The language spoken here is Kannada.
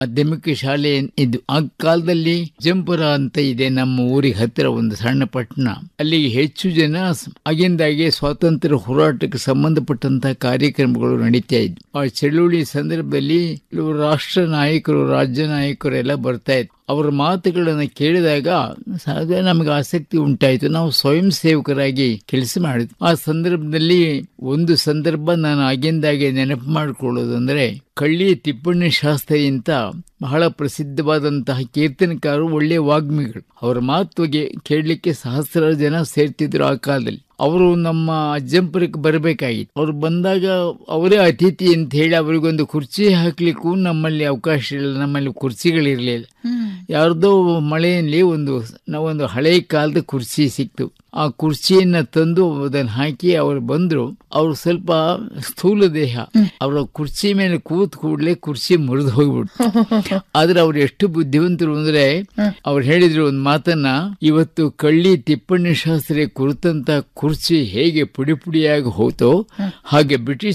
ಮಾಧ್ಯಮಿಕ ಶಾಲೆ ಇದು ಆ ಕಾಲದಲ್ಲಿ ಜಂಪುರ ಅಂತ ಇದೆ ನಮ್ಮ ಊರಿಗೆ ಹತ್ತಿರ ಒಂದು ಸಣ್ಣ ಪಟ್ಟಣ ಅಲ್ಲಿ ಹೆಚ್ಚು ಜನ ಸ- ಆಗಿಂದಾಗೆ ಸ್ವಾತಂತ್ರ್ಯ ಹೋರಾಟಕ್ಕೆ ಸಂಬಂಧಪಟ್ಟಂತಹ ಕಾರ್ಯಕ್ರಮಗಳು ನಡೀತಾ ಇದ್ವು ಆ ಚಳುವಳಿ ಸಂದರ್ಭದಲ್ಲಿ ಕೆಲವು ರಾಷ್ಟ್ರ ನಾಯಕರು ರಾಜ್ಯ ನಾಯಕರು ಎಲ್ಲ ಬರ್ತಾ ಇದ್ರು ಅವರ ಮಾತುಗಳನ್ನು ಕೇಳಿದಾಗ ಸಹಜ ನಮಗೆ ಆಸಕ್ತಿ ಉಂಟಾಯಿತು ನಾವು ಸ್ವಯಂ ಸೇವಕರಾಗಿ ಕೆಲಸ ಮಾಡಿದ್ವಿ ಆ ಸಂದರ್ಭದಲ್ಲಿ ಒಂದು ಸಂದರ್ಭ ನಾನು ಆಗಿಂದಾಗೆ ನೆನಪು ಮಾಡಿಕೊಳ್ಳೋದು ಅಂದ್ರೆ ಕಳ್ಳಿ ತಿಪ್ಪಣ್ಣಿ ಶಾಸ್ತ್ರಿ ಅಂತ ಬಹಳ ಪ್ರಸಿದ್ಧವಾದಂತಹ ಕೀರ್ತನಕಾರರು ಒಳ್ಳೆಯ ವಾಗ್ಮಿಗಳು ಅವರ ಮಾತುಗೆ ಕೇಳಲಿಕ್ಕೆ ಸಹಸ್ರಾರು ಜನ ಸೇರ್ತಿದ್ರು ಆ ಕಾಲದಲ್ಲಿ ಅವರು ನಮ್ಮ ಅಜ್ಜಂಪುರಕ್ಕೆ ಬರಬೇಕಾಗಿತ್ತು ಅವ್ರು ಬಂದಾಗ ಅವರೇ ಅತಿಥಿ ಅಂತ ಹೇಳಿ ಅವರಿಗೊಂದು ಕುರ್ಚಿ ಹಾಕ್ಲಿಕ್ಕೂ ನಮ್ಮಲ್ಲಿ ಅವಕಾಶ ಇಲ್ಲ ನಮ್ಮಲ್ಲಿ ಕುರ್ಚಿಗಳಿರಲಿಲ್ಲ ಯಾರ್ದೋ ಮಳೆಯಲ್ಲಿ ಒಂದು ನಾವೊಂದು ಹಳೆ ಕಾಲದ ಕುರ್ಚಿ ಸಿಕ್ತು ಆ ಕುರ್ಚಿಯನ್ನ ತಂದು ಅದನ್ನು ಹಾಕಿ ಅವ್ರು ಬಂದ್ರು ಅವ್ರು ಸ್ವಲ್ಪ ಸ್ಥೂಲ ದೇಹ ಅವರ ಕುರ್ಚಿ ಮೇಲೆ ಕೂತ್ ಕೂಡ್ಲೆ ಕುರ್ಚಿ ಮುರಿದು ಹೋಗ್ಬಿಡ್ತು ಆದ್ರೆ ಅವ್ರು ಎಷ್ಟು ಬುದ್ಧಿವಂತರು ಅಂದ್ರೆ ಅವ್ರು ಹೇಳಿದ್ರು ಒಂದು ಮಾತನ್ನ ಇವತ್ತು ಕಳ್ಳಿ ತಿಪ್ಪಣ್ಣಿ ಶಾಸ್ತ್ರಿ ಕುರಿತಂತ ಕುರ್ಚಿ ಹೇಗೆ ಪುಡಿ ಪುಡಿಯಾಗಿ ಹೋತೋ ಹಾಗೆ ಬ್ರಿಟಿಷ್